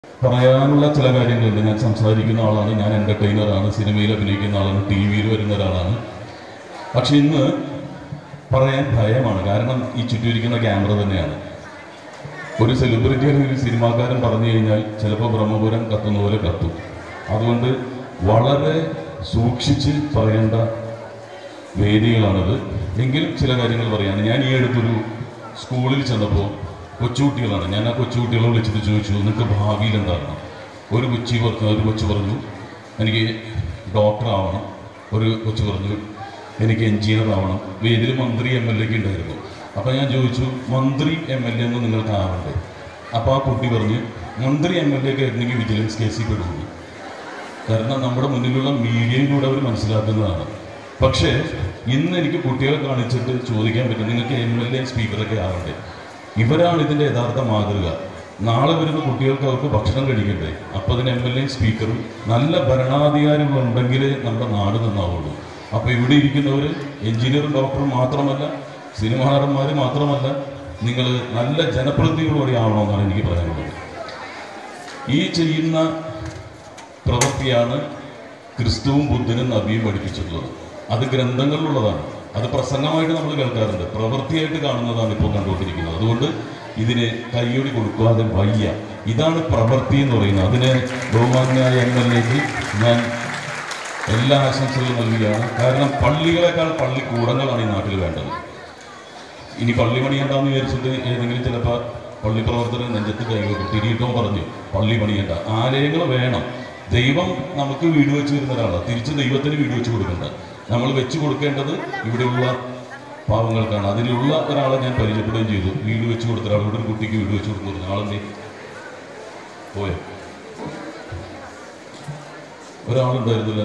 പറയാനുള്ള ചില കാര്യങ്ങളുണ്ട് ഞാൻ സംസാരിക്കുന്ന ആളാണ് ഞാൻ എൻ്റർടൈനറാണ് സിനിമയിൽ അഭിനയിക്കുന്ന ആളാണ് ടി വിയിൽ വരുന്ന ഒരാളാണ് പക്ഷെ ഇന്ന് പറയാൻ ഭയമാണ് കാരണം ഈ ചുറ്റിയിരിക്കുന്ന ക്യാമറ തന്നെയാണ് ഒരു സെലിബ്രിറ്റി അല്ലെങ്കിൽ ഒരു സിനിമാക്കാരൻ പറഞ്ഞു കഴിഞ്ഞാൽ ചിലപ്പോൾ ബ്രഹ്മപുരം കത്തുന്ന പോലെ കത്തും അതുകൊണ്ട് വളരെ സൂക്ഷിച്ച് പറയേണ്ട വേദികളാണത് എങ്കിലും ചില കാര്യങ്ങൾ പറയാണ് ഞാൻ ഈ അടുത്തൊരു സ്കൂളിൽ ചെന്നപ്പോൾ കൊച്ചുകുട്ടികളാണ് ഞാൻ ആ കൊച്ചുകുട്ടികളെ വിളിച്ചിട്ട് ചോദിച്ചു നിങ്ങൾക്ക് ഭാവിയിൽ എന്താണ് ഒരു കൊച്ചി പറഞ്ഞു ഒരു കൊച്ചു പറഞ്ഞു എനിക്ക് ഡോക്ടർ ആവണം ഒരു കൊച്ചു പറഞ്ഞു എനിക്ക് എഞ്ചിനീയർ ആവണം വേദിയിൽ മന്ത്രി എം എൽ എക്ക് ഉണ്ടായിരുന്നു അപ്പോൾ ഞാൻ ചോദിച്ചു മന്ത്രി എം എൽ എ എന്ന് നിങ്ങൾക്ക് ആവണ്ടേ അപ്പോൾ ആ കുട്ടി പറഞ്ഞ് മന്ത്രി എം എൽ എ ഒക്കെ ആയിരുന്നെങ്കിൽ വിജിലൻസ് കേസിൽ പെടുന്നു കാരണം നമ്മുടെ മുന്നിലുള്ള മീഡിയയിലൂടെ അവർ മനസ്സിലാക്കുന്നതാണ് പക്ഷേ ഇന്ന് എനിക്ക് കുട്ടികളെ കാണിച്ചിട്ട് ചോദിക്കാൻ പറ്റും നിങ്ങൾക്ക് എം എൽ എ സ്പീക്കറൊക്കെ ആവണ്ടേ ഇവരാണ് ഇതിൻ്റെ യഥാർത്ഥ മാതൃക നാളെ വരുന്ന കുട്ടികൾക്ക് അവർക്ക് ഭക്ഷണം കഴിക്കണ്ടേ അപ്പോൾ അതിന് എം എൽ എ സ്പീക്കറും നല്ല ഭരണാധികാരികളുണ്ടെങ്കിലേ നമ്മുടെ നാട് നന്നാവുള്ളൂ അപ്പോൾ ഇവിടെ ഇരിക്കുന്നവർ എഞ്ചിനീയറും ഡോക്ടറും മാത്രമല്ല സിനിമാ നടന്മാർ മാത്രമല്ല നിങ്ങൾ നല്ല ജനപ്രതിനിധികളോടെ ആവണമെന്നാണ് എനിക്ക് പറയാനുള്ളത് ഈ ചെയ്യുന്ന പ്രവൃത്തിയാണ് ക്രിസ്തുവും ബുദ്ധനും നബിയും പഠിപ്പിച്ചിട്ടുള്ളത് അത് ഗ്രന്ഥങ്ങളിലുള്ളതാണ് അത് പ്രസംഗമായിട്ട് നമ്മൾ കേൾക്കാറുണ്ട് പ്രവൃത്തിയായിട്ട് കാണുന്നതാണ് ഇപ്പോൾ കണ്ടുകൊണ്ടിരിക്കുന്നത് അതുകൊണ്ട് ഇതിന് കയ്യൊടി കൊടുക്കാതെ വയ്യ ഇതാണ് പ്രവൃത്തി എന്ന് പറയുന്നത് അതിന് ബഹുമാന്യായ എം എൽ എക്ക് ഞാൻ എല്ലാ ആശംസകളും നൽകുകയാണ് കാരണം പള്ളികളെക്കാൾ പള്ളിക്കൂടങ്ങളാണ് ഈ നാട്ടിൽ വേണ്ടത് ഇനി പള്ളി പണിയണ്ടെന്ന് വിചാരിച്ചിട്ട് ഏതെങ്കിലും ചിലപ്പോൾ പള്ളി പ്രവർത്തകർ നെഞ്ചത്ത് കൈവെക്കും തിരിയിട്ടോ പറഞ്ഞു പള്ളി പണിയണ്ട ആലയങ്ങൾ വേണം ദൈവം നമുക്ക് വീട് വെച്ച് വരുന്ന ഒരാളാണ് തിരിച്ച് ദൈവത്തിന് വീട് വെച്ച് കൊടുക്കണ്ട നമ്മൾ വെച്ച് കൊടുക്കേണ്ടത് ഇവിടെയുള്ള പാവങ്ങൾക്കാണ് അതിലുള്ള ഒരാളെ ഞാൻ പരിചയപ്പെടുകയും ചെയ്തു വീട് വെച്ച് കൊടുത്ത ഒരാൾ ഇവിടെ ഒരു കുട്ടിക്ക് വീട് വെച്ച് കൊടുത്തു ആളെന്തേ പോയോ ഒരാളുണ്ടായിരുന്നില്ല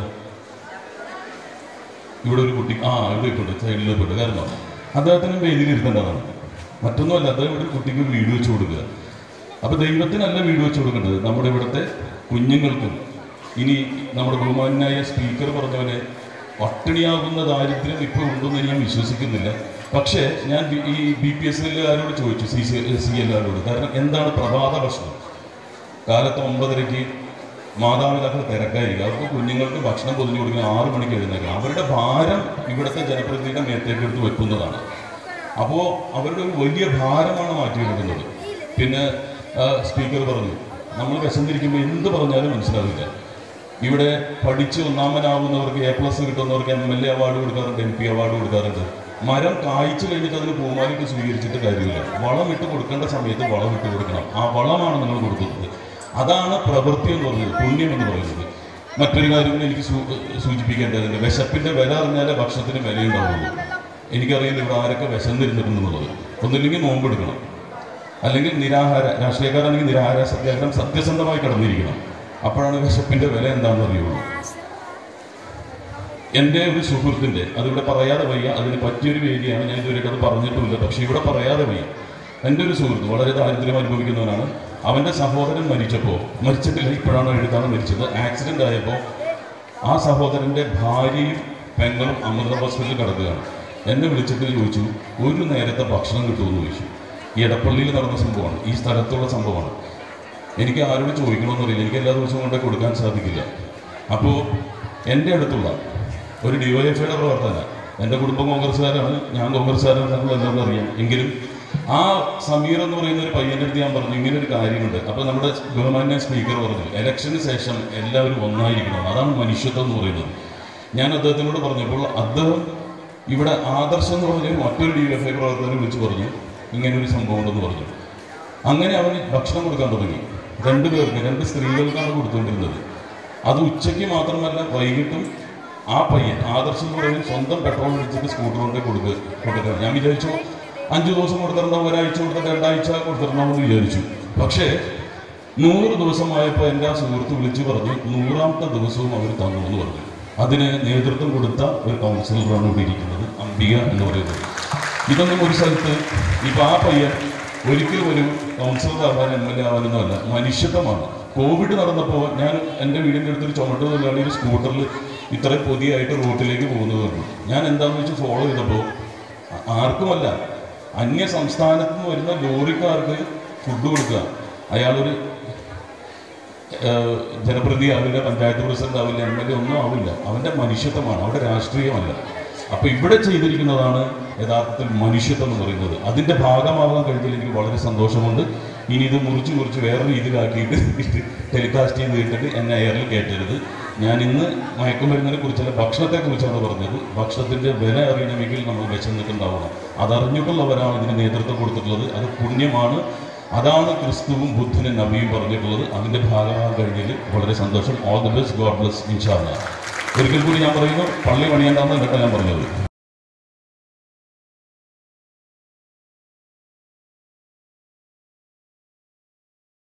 ഇവിടെ ഒരു കുട്ടി ആ ഇവിടെ ഇപ്പോണ്ട് സൈഡിൽ ഇപ്പോണ്ട് കാരണം അദ്ദേഹത്തിന് വേദിയിൽ ഇരുത്തേണ്ടതാണ് മറ്റൊന്നുമല്ല അദ്ദേഹം ഇവിടെ ഒരു കുട്ടിക്ക് ഒരു വീട് വെച്ച് കൊടുക്കുക അപ്പൊ ദൈവത്തിനല്ല വീട് വെച്ച് കൊടുക്കേണ്ടത് നമ്മുടെ ഇവിടുത്തെ കുഞ്ഞുങ്ങൾക്കും ഇനി നമ്മുടെ ബഹുമാനായ സ്പീക്കർ പറഞ്ഞവനെ പട്ടിണിയാകുന്ന ദാരിദ്ര്യം ഇപ്പോൾ ഉണ്ടെന്ന് ഞാൻ വിശ്വസിക്കുന്നില്ല പക്ഷേ ഞാൻ ബി- ഈ ബി പി എസ് എല്ലുകാരോട് ചോദിച്ചു സി സി സി എല്ലാവരോട് കാരണം എന്താണ് പ്രഭാത ഭക്ഷണം കാലത്ത് ഒമ്പതരയ്ക്ക് മാതാപിതാക്കൾ തിരക്കായിരിക്കും അവർക്ക് കുഞ്ഞുങ്ങൾക്ക് ഭക്ഷണം പൊതിഞ്ഞു കൊടുക്കുന്ന ആറു മണിക്ക് എഴുന്നേക്കണം അവരുടെ ഭാരം ഇവിടുത്തെ ജനപ്രതിനിധിയുടെ മേത്തേക്ക് എടുത്ത് വെക്കുന്നതാണ് അപ്പോൾ അവരുടെ ഒരു വലിയ ഭാരമാണ് മാറ്റിയെടുക്കുന്നത് പിന്നെ ആ, സ്പീക്കർ പറഞ്ഞു നമ്മൾ വിശന്നിരിക്കുമ്പോൾ എന്ത് പറഞ്ഞാലും മനസ്സിലാവില്ല ഇവിടെ പഠിച്ച് ഒന്നാമനാവുന്നവർക്ക് എ പ്ലസ് കിട്ടുന്നവർക്ക് എം എൽ എ അവാർഡ് കൊടുക്കാറുണ്ട് എം പി അവാർഡ് കൊടുക്കാറുണ്ട് മരം കായ്ച്ചു കഴിഞ്ഞിട്ട് അതിന് പൂമാലിട്ട് സ്വീകരിച്ചിട്ട് കാര്യമില്ല വളം ഇട്ട് കൊടുക്കേണ്ട സമയത്ത് വളം ഇട്ട് കൊടുക്കണം ആ വളമാണ് നിങ്ങൾ കൊടുക്കുന്നത് അതാണ് പ്രവൃത്തി എന്ന് പറയുന്നത് പുണ്യം എന്ന് പറയുന്നത് മറ്റൊരു കാര്യം കൂടി എനിക്ക് സൂ- സൂചിപ്പിക്കേണ്ടതുണ്ട് വിശപ്പിന്റെ വില അറിഞ്ഞാലേ ഭക്ഷണത്തിന് വിലയുണ്ടാവുള്ളൂ എനിക്കറിയില്ല ഇവിടെ ആരൊക്കെ വിശന്നിരുന്നിട്ടുണ്ടെന്നുള്ളത് ഒന്നില്ലെങ്കിൽ നോമ്പെടുക്കണം അല്ലെങ്കിൽ നിരാഹാര രാഷ്ട്രീയക്കാരാണെങ്കിൽ നിരാഹാര സത്യാഗ്രഹം സത്യസന്ധമായി കടന്നിരിക്കണം അപ്പോഴാണ് വിശപ്പിന്റെ വില എന്താണെന്ന് അറിയുള്ളൂ എൻ്റെ ഒരു സുഹൃത്തിൻ്റെ അതിവിടെ പറയാതെ വയ്യ അതിന് പറ്റിയൊരു വേദിയാണ് ഞാൻ ഇതുവരെയായിട്ട് അത് പറഞ്ഞിട്ടുമില്ല പക്ഷേ ഇവിടെ പറയാതെ വയ്യ എൻ്റെ ഒരു സുഹൃത്ത് വളരെ ദാരിദ്ര്യം അനുഭവിക്കുന്നവനാണ് അവൻ്റെ സഹോദരൻ മരിച്ചപ്പോൾ മരിച്ചിട്ടില്ല ഇപ്പോഴാണ് എഴുത്താണ് മരിച്ചത് ആക്സിഡൻ്റ് ആയപ്പോൾ ആ സഹോദരൻ്റെ ഭാര്യയും പെങ്ങളും അമൃത ഹോസ്പിറ്റലിൽ കിടക്കുകയാണ് എന്നെ വിളിച്ചിട്ട് ചോദിച്ചു ഒരു നേരത്തെ ഭക്ഷണം കിട്ടുമെന്ന് ചോദിച്ചു ഈ എടപ്പള്ളിയിൽ നടന്ന സംഭവമാണ് ഈ സ്ഥലത്തുള്ള സംഭവമാണ് എനിക്ക് ആരോട് ചോദിക്കണമെന്നറിയില്ല എനിക്ക് എല്ലാ ദിവസവും കൊണ്ടേ കൊടുക്കാൻ സാധിക്കില്ല അപ്പോൾ എൻ്റെ അടുത്തുള്ള ഒരു ഡിവൈഎഫ്ഐയുടെ പ്രവർത്തന എൻ്റെ കുടുംബം കോൺഗ്രസ്സുകാരാണ് ഞാൻ കോൺഗ്രസ്സുകാരാണെന്നുള്ള എല്ലാവർക്കും അറിയാം എങ്കിലും ആ സമീർ എന്ന് പറയുന്ന ഒരു പയ്യൻ്റെ അടുത്ത് ഞാൻ പറഞ്ഞു ഇങ്ങനെ ഒരു കാര്യമുണ്ട് അപ്പോൾ നമ്മുടെ ബഹുമാന്യ സ്പീക്കർ പറഞ്ഞു ഇലക്ഷന് ശേഷം എല്ലാവരും ഒന്നായിരിക്കണം അതാണ് മനുഷ്യത്വം എന്ന് പറയുന്നത് ഞാൻ അദ്ദേഹത്തിനോട് പറഞ്ഞപ്പോൾ അദ്ദേഹം ഇവിടെ ആദർശം എന്ന് പറഞ്ഞ മറ്റൊരു ഡി എഫ് ഐ പ്രവർത്തകനെ വിളിച്ച് പറഞ്ഞു ഇങ്ങനെ ഒരു സംഭവം ഉണ്ടെന്ന് പറഞ്ഞു അങ്ങനെ അവന് ഭക്ഷണം കൊടുക്കാൻ തുടങ്ങി രണ്ടു പേർക്ക് രണ്ട് സ്ത്രീകൾക്കാണ് കൊടുത്തുകൊണ്ടിരുന്നത് അത് ഉച്ചയ്ക്ക് മാത്രമല്ല വൈകിട്ടും ആ പയ്യൻ ആദർശം എന്ന് പറയുന്നത് സ്വന്തം പെട്രോൾ അടിച്ചിട്ട് സ്കൂട്ടർ കൊണ്ട് കൊടുക്കുക കൊടുക്കുക ഞാൻ വിചാരിച്ചു അഞ്ചു ദിവസം കൊടുത്തിട്ടുണ്ടാവും ഒരാഴ്ച കൊടുത്തിട്ട് രണ്ടാഴ്ച കൊടുത്തിട്ടുണ്ടാവുമെന്ന് വിചാരിച്ചു പക്ഷേ നൂറ് ദിവസമായപ്പോൾ എൻ്റെ ആ സുഹൃത്ത് വിളിച്ചു പറഞ്ഞു നൂറാമത്തെ ദിവസവും അവർ തന്നു എന്ന് പറഞ്ഞു അതിന് നേതൃത്വം കൊടുത്ത ഒരു കൗൺസിലറാണ് ഇവിടെ ഇരിക്കുന്നത് അംബിക എന്ന് പറയുന്നത് ഇതൊന്നും ഒരു സ്ഥലത്ത് ഇപ്പൊ ആ പയ്യൻ ഒരിക്കലും ഒരു കൗൺസിലർ ആവാൻ എം എൽ എ ആവാനൊന്നും അല്ല മനുഷ്യത്വമാണ് കോവിഡ് നടന്നപ്പോൾ ഞാൻ എൻ്റെ വീടിൻ്റെ അടുത്തൊരു ചുമട്ട് തൊഴിലാളി ഒരു സ്കൂട്ടറിൽ ഇത്രയും പൊതിയായിട്ട് റോട്ടിലേക്ക് പോകുന്നത് കണ്ടു ഞാൻ എന്താണെന്ന് വെച്ച് ഫോളോ ചെയ്തപ്പോൾ ആ- ആർക്കുമല്ല അന്യ സംസ്ഥാനത്ത് നിന്ന് വരുന്ന ലോറിക്കാർക്ക് ഫുഡ് കൊടുക്കുക അയാളൊരു ഏഹ്, ജനപ്രതി ആവില്ല പഞ്ചായത്ത് പ്രസിഡന്റ് ആവില്ല എം എൽ എ ഒന്നും ആവില്ല അവൻ്റെ മനുഷ്യത്വമാണ് അവിടെ രാഷ്ട്രീയമല്ല അപ്പോൾ ഇവിടെ ചെയ്തിരിക്കുന്നതാണ് യഥാർത്ഥത്തിൽ മനുഷ്യത്വം എന്ന് പറയുന്നത് അതിൻ്റെ ഭാഗമാകാൻ കഴിഞ്ഞതിൽ എനിക്ക് വളരെ സന്തോഷമുണ്ട് ഇനി ഇത് മുറിച്ച് മുറിച്ച് വേറെ രീതിയിലാക്കിയിട്ട് ടെലികാസ്റ്റ് ചെയ്ത് കേട്ടിട്ട് എന്നെ എയറിൽ കേട്ടരുത് ഞാൻ ഇന്ന് മയക്കുമരുന്നിനെ കുറിച്ചല്ല ഭക്ഷണത്തെ കുറിച്ചാണ് പറഞ്ഞത് ഭക്ഷണത്തിൻ്റെ വില അറിയണമെങ്കിൽ നമ്മൾ വിശന്നിട്ടുണ്ടാവണം അതറിഞ്ഞിട്ടുള്ളവരാണ് ഇതിന് നേതൃത്വം കൊടുത്തിട്ടുള്ളത് അത് പുണ്യമാണ് അതാണ് ക്രിസ്തുവും ബുദ്ധനും നബിയും പറഞ്ഞിട്ടുള്ളത് അതിൻ്റെ ഭാഗമാകാൻ കഴിഞ്ഞതിൽ വളരെ സന്തോഷം all the best God bless ഇൻഷാല്ല ഒരിക്കൽ കൂടി ഞാൻ പറയുന്നു പള്ളി പണിയണ്ടെന്ന് കേട്ടോ ഞാൻ പറഞ്ഞത്